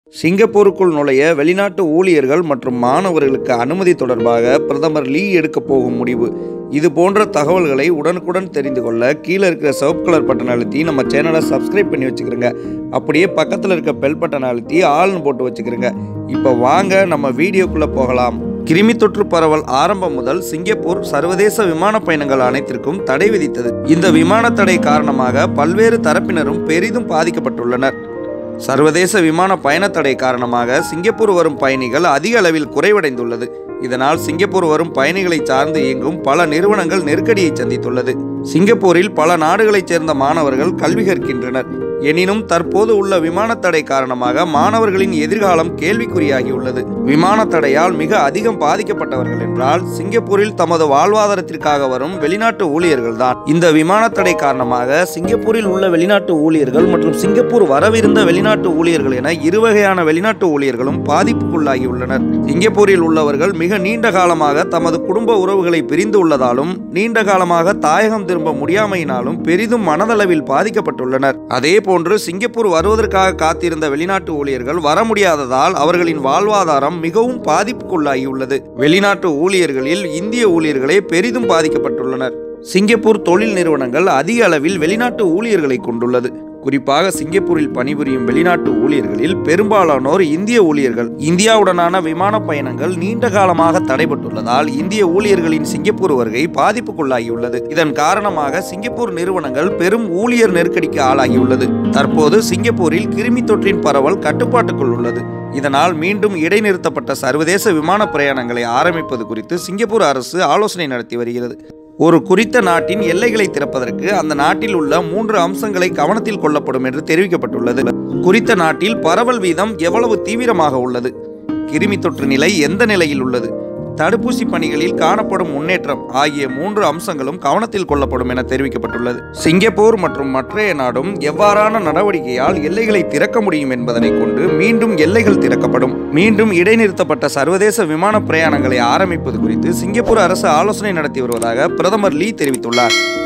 சிங்கப்பூருக்குள் நுழைய வெளிநாட்டு ஊழியர்கள் மற்றும் மாணவர்களுக்கு அனுமதி தொடர்பாக பிரதமர் லீ எடுக்கப் போகும் முடிவு இது போன்ற தகவல்களை உடனுக்குடன் தெரிந்து கொள்ள கீழே இருக்கிற சிவப்பு கலர் பட்டன் அழுத்தி நம்ம சேனலை சப்ஸ்கிரைப் பண்ணி வச்சுக்கிறோங்க அப்படியே பக்கத்தில் இருக்க பெல் பட்டன் அழுத்தி ஆள்னு போட்டு வச்சுக்கிறோங்க இப்போ வாங்க நம்ம வீடியோக்குள்ளே போகலாம் கிருமி தொற்று பரவல் ஆரம்பம் முதல் சிங்கப்பூர் சர்வதேச விமான பயணங்கள் அனைத்திற்கும் தடை விதித்தது இந்த விமான தடை காரணமாக பல்வேறு தரப்பினரும் பெரிதும் பாதிக்கப்பட்டுள்ளனர் சர்வதேச விமான பயணத்தடை காரணமாக சிங்கப்பூர் வரும் பயணிகள் அதிக அளவில் குறைவடைந்துள்ளது இதனால் சிங்கப்பூர் வரும் பயணிகளை சார்ந்து இயங்கும் பல நிறுவனங்கள் நெருக்கடியை சந்தித்துள்ளது சிங்கப்பூரில் பல நாடுகளைச் சேர்ந்த மாணவர்கள் கல்வி கற்கின்றனர் எனினும் தற்போது உள்ள விமான தடை காரணமாக மாணவர்களின் எதிர்காலம் கேள்விக்குறியாகியுள்ளது விமான தடையால் மிக அதிகம் பாதிக்கப்பட்டவர்கள் என்றால் சிங்கப்பூரில் தமது வாழ்வாதாரத்திற்காக வரும் வெளிநாட்டு ஊழியர்கள் தான் இந்த விமான தடை காரணமாக சிங்கப்பூரில் உள்ள வெளிநாட்டு ஊழியர்கள் மற்றும் சிங்கப்பூர் வரவிருந்த வெளிநாட்டு ஊழியர்கள் என இரு வகையான வெளிநாட்டு ஊழியர்களும் பாதிப்புக்குள்ளாகியுள்ளனர் சிங்கப்பூரில் உள்ளவர்கள் மிக நீண்ட காலமாக தமது குடும்ப உறவுகளை பிரிந்து உள்ளதாலும் நீண்ட காலமாக தாயகம் திரும்ப முடியாமையினாலும் பெரிதும் மனதளவில் பாதிக்கப்பட்டுள்ளனர் அதே போன்று சிங்கப்பூர் வருவதற்காக காத்திருந்த வெளிநாட்டு ஊழியர்கள் வர முடியாததால் அவர்களின் வாழ்வாதாரம் மிகவும் பாதிப்புக்குள்ளாகியுள்ளது வெளிநாட்டு ஊழியர்களில் இந்திய ஊழியர்களே பெரிதும் பாதிக்கப்பட்டுள்ளனர் சிங்கப்பூர் தொழில் நிறுவனங்கள் அதிக அளவில் வெளிநாட்டு ஊழியர்களை கொண்டுள்ளது குறிப்பாக சிங்கப்பூரில் பணிபுரியும் வெளிநாட்டு ஊழியர்களில் பெரும்பாலானோர் இந்திய ஊழியர்கள் இந்தியாவுடனான விமான பயணங்கள் நீண்ட காலமாக தடைபட்டுள்ளதால் இந்திய ஊழியர்களின் சிங்கப்பூர் வருகை பாதிப்புக்குள்ளாகியுள்ளது இதன் காரணமாக சிங்கப்பூர் நிறுவனங்கள் பெரும் ஊழியர் நெருக்கடிக்கு ஆளாகியுள்ளது தற்போது சிங்கப்பூரில் கிருமி தொற்றின் பரவல் கட்டுப்பாட்டுக்குள் உள்ளது இதனால் மீண்டும் இடைநிறுத்தப்பட்ட சர்வதேச விமான பிரயாணங்களை ஆரம்பிப்பது குறித்து சிங்கப்பூர் அரசு ஆலோசனை நடத்தி வருகிறது ஒரு குறித்த நாட்டின் எல்லைகளை திறப்பதற்கு அந்த நாட்டில் உள்ள மூன்று அம்சங்களை கவனத்தில் கொள்ளப்படும் என்று தெரிவிக்கப்பட்டுள்ளது குறித்த நாட்டில் பரவல் வீதம் எவ்வளவு தீவிரமாக உள்ளது கிருமி தொற்று நிலை எந்த நிலையில் உள்ளது தடுப்பூசி பணிகளில் காணப்படும் முன்னேற்றம் ஆகிய மூன்று அம்சங்களும் கவனத்தில் கொள்ளப்படும் என தெரிவிக்கப்பட்டுள்ளது சிங்கப்பூர் மற்றும் மற்றைய நாடும் எவ்வாறான நடவடிக்கையால் எல்லைகளை திறக்க முடியும் என்பதனை கொண்டு மீண்டும் எல்லைகள் திறக்கப்படும் மீண்டும் இடைநிறுத்தப்பட்ட சர்வதேச விமான பிரயாணங்களை ஆரம்பிப்பது குறித்து சிங்கப்பூர் அரசு ஆலோசனை நடத்தி வருவதாக பிரதமர் லீ தெரிவித்துள்ளார்